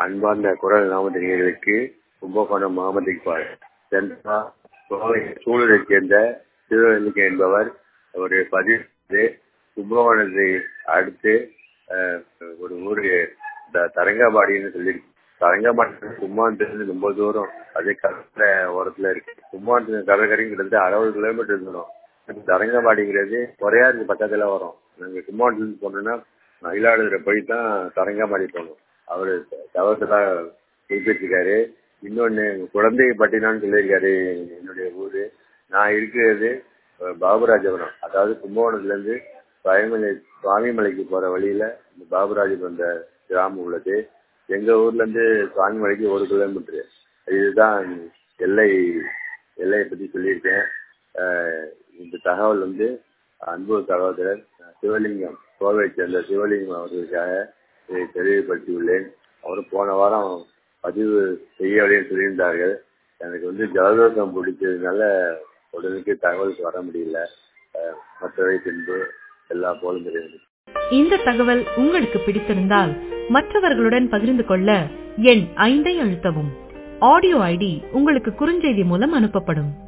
அன்பார்ந்த குரல் நாமதிரிகளுக்கு கும்பகோணம் முகமது இக்பால் சென்றா கோவை சூழலைச் சேர்ந்த திருவள்ளிக்கை என்பவர் ஒரு பதிவு கும்பகோணத்தை அடுத்து அஹ், ஒரு ஊரு த- தரங்கம்பாடின்னு சொல்லி தரங்கம்பாடி கும்மாண்டத்துலேருந்து ரொம்ப தூரம் அதே கடற்கரை ஓரத்துல இருக்கு கும்மாண்டத்து கடற்கரையும் கிட்டத்தட்ட அறுபது கிலோமீட்டர் இருக்கணும் தரங்கம்பாடிங்கிறது குறையாருக்கு பக்கத்துல வரும் நாங்க கும்மாண்டத்துலேருந்து போனோம்னா மயிலாடுதுறை போய் தான் தரங்கம்பாடி போகணும் அவரு தவறுதலா குறிப்பிட்டிருக்காரு இன்னொன்னு குழந்தை பட்டினான்னு சொல்லியிருக்காரு என்னுடைய ஊரு நான் இருக்கிறது அஹ், பாபுராஜபுரம் அதாவது கும்பகோணத்துல இருந்து சுவாமிமலை சுவாமிமலைக்கு போற வழியில இந்த பாபுராஜபுரம் அந்த கிராமம் உள்ளது எங்க ஊர்ல இருந்து சுவாமிமலைக்கு ஒரு கிலோமீட்டர் இதுதான் எல்லை எல்லையை பத்தி சொல்லியிருக்கேன் அஹ், இந்த தகவல் வந்து அன்பு சகோதரர் சிவலிங்கம் கோவை சேர்ந்த சிவலிங்கம் அவர்களுக்காக இதை தெளிவுபடுத்தியுள்ளேன் அவர் போன வாரம் பதிவு செய்யவில்லைன்னு சொல்லியிருந்தார்கள் எனக்கு வந்து ஜலதோஷம் பிடிச்சதுனால உடனுக்கு தகவல் வர முடியல அஹ், மற்றவை பின்பு எல்லா போலும் தெரியும் இந்த தகவல் உங்களுக்கு பிடித்திருந்தால் மற்றவர்களுடன் பகிர்ந்து கொள்ள எண் ஐந்தை அழுத்தவும் ஆடியோ ஐடி உங்களுக்கு குறுஞ்செய்தி மூலம் அனுப்பப்படும்